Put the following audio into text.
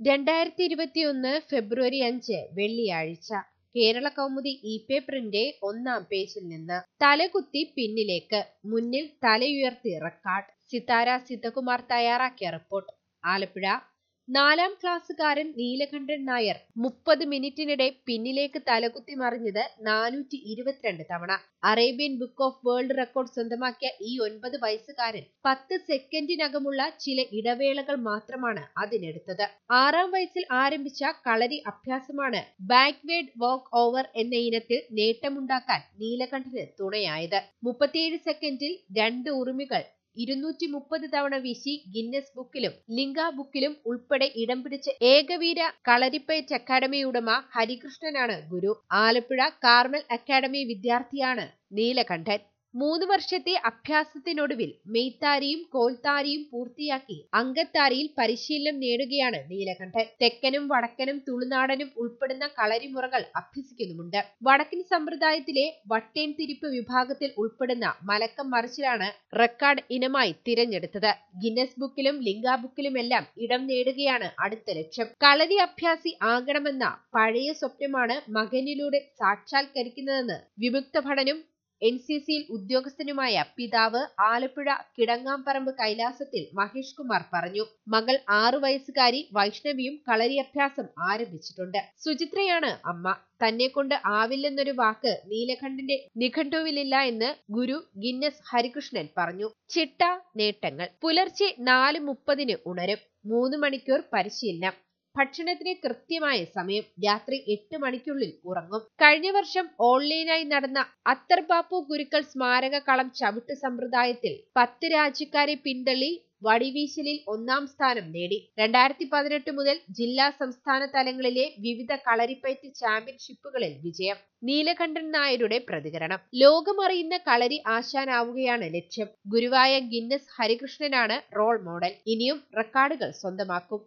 രണ്ടായിരത്തി ഇരുപത്തിയൊന്ന് ഫെബ്രുവരി അഞ്ച് വെള്ളിയാഴ്ച കേരള കൗമുദി ഇ പേപ്പറിന്റെ ഒന്നാം പേജിൽ നിന്ന് തലകുത്തി പിന്നിലേക്ക് മുന്നിൽ തലയുയർത്തി റെക്കാർഡ് സിതാര സിദ്ധകുമാർ തയ്യാറാക്കിയ റിപ്പോർട്ട് ആലപ്പുഴ നാലാം ക്ലാസ്സുകാരൻ നീലകണ്ഠൻ നായർ മുപ്പത് മിനിറ്റിനിടെ പിന്നിലേക്ക് തലകുത്തി മറിഞ്ഞത് നാനൂറ്റി ഇരുപത്തിരണ്ട് തവണ Arabian book of world record സ്വന്തമാക്കിയ ഈ ഒൻപത് വയസ്സുകാരൻ പത്ത് സെക്കൻഡിനകമുള്ള ചില ഇടവേളകൾ മാത്രമാണ് അതിനെടുത്തത് ആറാം വയസ്സിൽ ആരംഭിച്ച കളരി അഭ്യാസമാണ് ബാക്ക്വേഡ് വാക്ക് ഓവർ എന്ന ഇനത്തിൽ നേട്ടമുണ്ടാക്കാൻ നീലകണ്ഠന് തുണയായത് മുപ്പത്തിയേഴ് സെക്കൻഡിൽ രണ്ട് ഉറുമികൾ ഇരുന്നൂറ്റി മുപ്പത് തവണ വീശി ഗിന്നസ് ബുക്കിലും ലിംഗ ബുക്കിലും ഉൾപ്പെടെ ഇടം പിടിച്ച ഏകവീര കളരിപ്പയറ്റ് അക്കാദമി ഉടമ ഹരികൃഷ്ണനാണ് ഗുരു ആലപ്പുഴ കാർമൽ അക്കാദമി വിദ്യാർത്ഥിയാണ് നീലകണ്ഠൻ മൂന്ന് വർഷത്തെ അഭ്യാസത്തിനൊടുവിൽ മെയ്ത്താരിയും കോൽത്താരിയും പൂർത്തിയാക്കി അങ്കത്താരിയിൽ പരിശീലനം നേടുകയാണ് നീലകണ്ഠൻ തെക്കനും വടക്കനും തുളുനാടനും ഉൾപ്പെടുന്ന കളരിമുറകൾ അഭ്യസിക്കുന്നുമുണ്ട് വടക്കൻ സമ്പ്രദായത്തിലെ വട്ടേൻ തിരിപ്പ് വിഭാഗത്തിൽ ഉൾപ്പെടുന്ന മലക്കം മറിച്ചിലാണ് റെക്കോർഡ് ഇനമായി തിരഞ്ഞെടുത്തത് ഗിന്നസ് ബുക്കിലും ലിംഗ ബുക്കിലുമെല്ലാം ഇടം നേടുകയാണ് അടുത്ത ലക്ഷ്യം കളരി അഭ്യാസി ആകണമെന്ന പഴയ സ്വപ്നമാണ് മകനിലൂടെ സാക്ഷാത്കരിക്കുന്നതെന്ന് വിമുക്ത ഭടനും എൻ സി സിയിൽ ഉദ്യോഗസ്ഥനുമായ പിതാവ് ആലപ്പുഴ കിടങ്ങാമ്പറമ്പ് കൈലാസത്തിൽ മഹേഷ് കുമാർ പറഞ്ഞു മകൾ ആറു വയസ്സുകാരി വൈഷ്ണവിയും കളരി അഭ്യാസം ആരംഭിച്ചിട്ടുണ്ട് സുചിത്രയാണ് അമ്മ തന്നെ കൊണ്ട് ആവില്ലെന്നൊരു വാക്ക് നീലകണ്ഠന്റെ നിഘണ്ടുവിലില്ല എന്ന് ഗുരു ഗിന്നസ് ഹരികൃഷ്ണൻ പറഞ്ഞു ചിട്ട നേട്ടങ്ങൾ പുലർച്ചെ നാല് മുപ്പതിന് ഉണരും മൂന്ന് മണിക്കൂർ പരിശീലനം ഭക്ഷണത്തിന് കൃത്യമായ സമയം രാത്രി എട്ട് മണിക്കുള്ളിൽ ഉറങ്ങും കഴിഞ്ഞ വർഷം ഓൺലൈനായി നടന്ന അത്തർ ബാപ്പു ഗുരുക്കൾ സ്മാരക കളം ചവിട്ട് സമ്പ്രദായത്തിൽ പത്ത് രാജ്യക്കാരെ പിന്തള്ളി വടിവീശലിൽ ഒന്നാം സ്ഥാനം നേടി രണ്ടായിരത്തി പതിനെട്ട് മുതൽ ജില്ലാ സംസ്ഥാന തലങ്ങളിലെ വിവിധ കളരിപ്പയറ്റ് ചാമ്പ്യൻഷിപ്പുകളിൽ വിജയം നീലകണ്ഠൻ നായരുടെ പ്രതികരണം ലോകമറിയുന്ന കളരി ആശാനാവുകയാണ് ലക്ഷ്യം ഗുരുവായ ഗിന്നസ് ഹരികൃഷ്ണനാണ് റോൾ മോഡൽ ഇനിയും റെക്കോർഡുകൾ സ്വന്തമാക്കും